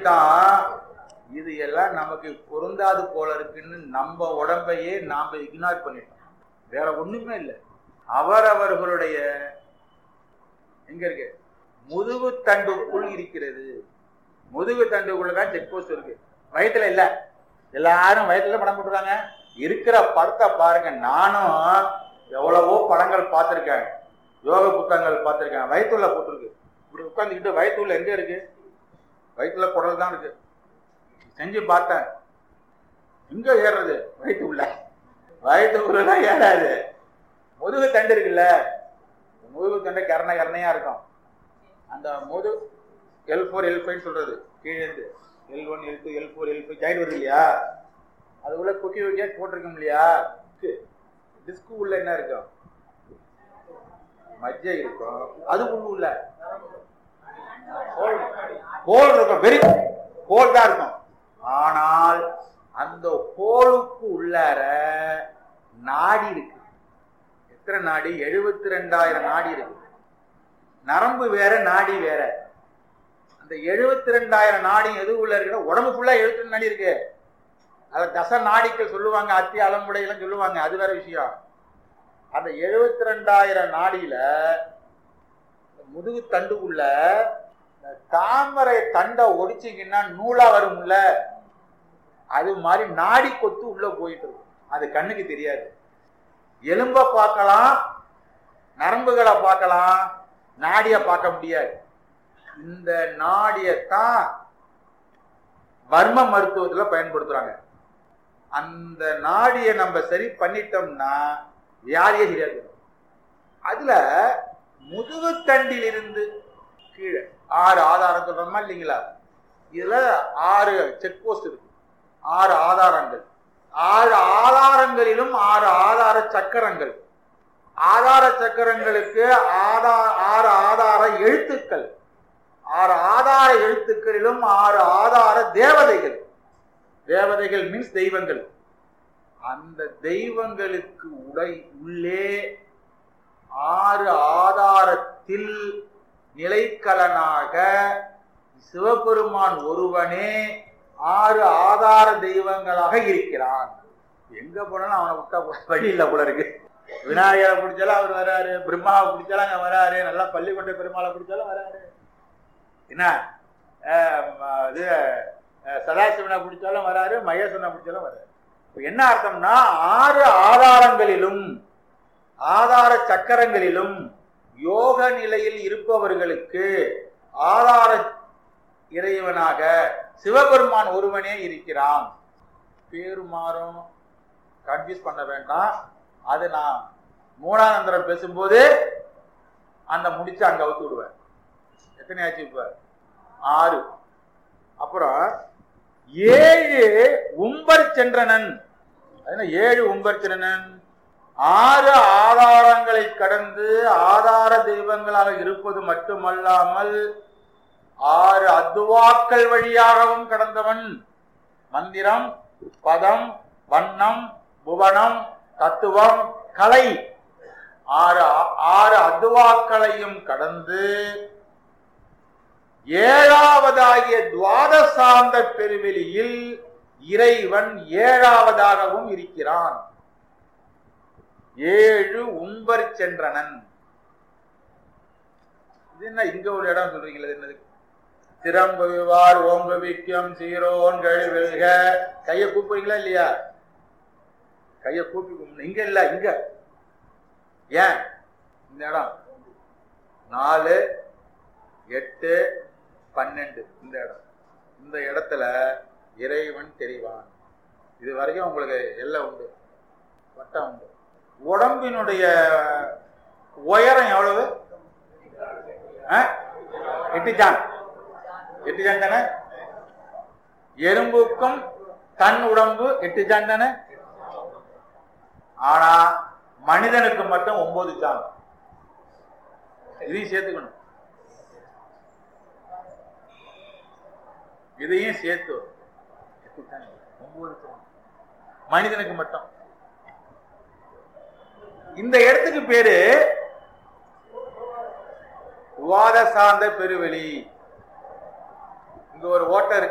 தான் இது எல்லாம் நமக்கு பொருந்தாது போல இருக்குன்னு நம்ம உடம்பையே நாம இக்னார் பண்ணிட்டோம் வேற ஒண்ணுமே இல்லை அவரவர்களுடைய எங்க இருக்கு முதுகு தண்டுக்குள் இருக்கிறது முதுகு தண்டுக்குள்ள தான் செக் போஸ்ட் இருக்கு வயிற்றுல இல்ல எல்லாரும் வயிற்றுல படம் போட்டுறாங்க இருக்கிற படத்தை பாருங்க நானும் எவ்வளவோ படங்கள் பார்த்துருக்கேன் யோக புத்தகங்கள் பார்த்துருக்கேன் வயிற்றுல போட்டிருக்கு இப்படி உட்காந்துக்கிட்டு வயிற்றுல எங்க இருக்கு வயிற்றுல குடல் தான் இருக்கு செஞ்சு பார்த்தேன் எங்க ஏறுறது வயிற்று உள்ள வயிற்று உள்ளதான் ஏறாது முதுகு தண்டு இருக்குல்ல முதுகு தண்டு கரண கரணையா இருக்கும் அந்த முது எல் ஃபோர் எல் ஃபைவ் சொல்றது கீழே இருந்து L one L two L four L five join வருது இல்லையா அது உள்ள குக்கி குக்கியா போட்டிருக்கோம் இல்லையா டிஸ்கு உள்ள என்ன இருக்கும் மஜ்ஜை இருக்கும் அதுக்குள்ள உள்ள ஹோல் இருக்கும் வெரி ஹோல் தான் இருக்கும் ஆனால் அந்த ஹோலுக்கு உள்ளார நாடி இருக்கு எத்தனை நாடி எழுபத்தி ரெண்டாயிரம் நாடி இருக்கு நரம்பு வேற நாடி வேற அந்த எழுபத்தி ரெண்டாயிரம் நாடி எது உள்ள இருக்குன்னா உடம்பு ஃபுல்லா எழுபத்தி நாடி இருக்கு அது தச நாடிகள் சொல்லுவாங்க அத்தி அலம்புடையெல்லாம் சொல்லுவாங்க அது வேற விஷயம் அந்த எழுபத்தி ரெண்டாயிரம் நாடியில முதுகு தண்டுக்குள்ள தாமரை தண்டை ஒடிச்சிங்கன்னா நூலா வரும்ல அது மாதிரி நாடி கொத்து உள்ள போயிட்டு இருக்கும் அது கண்ணுக்கு தெரியாது எலும்ப பார்க்கலாம் நரம்புகளை பார்க்கலாம் நாடிய பார்க்க முடியாது இந்த நாடியத்தான் வர்ம மருத்துவத்துல பயன்படுத்துறாங்க அந்த நாடியை நம்ம சரி பண்ணிட்டோம்னா வியாதியே தெரியாது அதுல முதுகுத்தண்டில் இருந்து கீழே ஆறு ஆதாரம் சொல்றோமா இல்லைங்களா இதுல ஆறு செக் போஸ்ட் இருக்கு ஆறு ஆதாரங்கள் ஆறு ஆதாரங்களிலும் ஆறு ஆதார சக்கரங்கள் ஆதார சக்கரங்களுக்கு ஆதா ஆறு ஆதார எழுத்துக்கள் ஆறு ஆதார எழுத்துக்களிலும் ஆறு ஆதார தேவதைகள் தேவதைகள் மீன்ஸ் தெய்வங்கள் அந்த தெய்வங்களுக்கு உடை உள்ளே ஆறு ஆதாரத்தில் நிலைக்கலனாக சிவபெருமான் ஒருவனே ஆறு ஆதார தெய்வங்களாக இருக்கிறான் எங்க போனாலும் அவனை விட்டா வழி இல்லை போல இருக்கு விநாயகரை பிடிச்சாலும் அவர் வராரு பிரம்மாவை பிடிச்சாலும் அங்க வராரு நல்லா பள்ளிக்கொண்டை பெருமாளை பிடிச்சாலும் வராரு என்ன இது சதாசிவனை பிடிச்சாலும் வராரு மகேஸ்வரனை பிடிச்சாலும் வராரு என்ன அர்த்தம்னா ஆறு ஆதாரங்களிலும் ஆதார சக்கரங்களிலும் யோக நிலையில் இருப்பவர்களுக்கு ஆதார இறைவனாக சிவபெருமான் ஒருவனே இருக்கிறான் பேரு மாறும் கன்ஃபியூஸ் பண்ண வேண்டாம் அது நான் மூணானந்தரம் பேசும்போது அந்த முடிச்சு அங்க அவுத்து விடுவேன் எத்தனை ஆச்சு இப்ப ஆறு அப்புறம் ஏழு உம்பர் சென்றனன் ஏழு உம்பர் சென்றனன் ஆறு ஆதாரங்களை கடந்து ஆதார தெய்வங்களாக இருப்பது மட்டுமல்லாமல் ஆறு அத்துவாக்கள் வழியாகவும் கடந்தவன் மந்திரம் பதம் வண்ணம் புவனம் தத்துவம் கலை ஆறு ஆறு அதுவாக்களையும் கடந்து ஏழாவதாகிய துவாதசாந்த பெருவெளியில் இறைவன் ஏழாவதாகவும் இருக்கிறான் ஏழு உம்பர் சென்றனன் இது என்ன இங்க ஒரு இடம் சொல்றீங்களா என்னது திறம்புவார் ஓம்பவிக்கும் சீரோன்கள் வெல்க கைய கூப்பிடுறீங்களா இல்லையா கைய கூப்பி கும்பிடணும். இங்க இல்ல இங்க ஏன் இந்த இடம் நாலு எட்டு பன்னெண்டு இந்த இடம் இந்த இடத்துல இறைவன் தெரிவான் இது வரைக்கும் உங்களுக்கு எல்லாம் உண்டு வட்டம் உண்டு உடம்பினுடைய உயரம் எவ்வளவு ஆ? எட்டு ஜான் எட்டு ஜான் தானே எறும்புக்கும் தன் உடம்பு எட்டு ஜான் தானே ஆனா மனிதனுக்கு மட்டும் ஒன்பது ஜான் இதையும் சேர்த்துக்கணும் இதையும் சேர்த்து எட்டு ஜான், ஒன்பது ஜான். மனிதனுக்கு மட்டும் இந்த இடத்துக்கு பேரு விவாத சார்ந்த பெருவெளி இங்க ஒரு ஓட்டை இருக்கு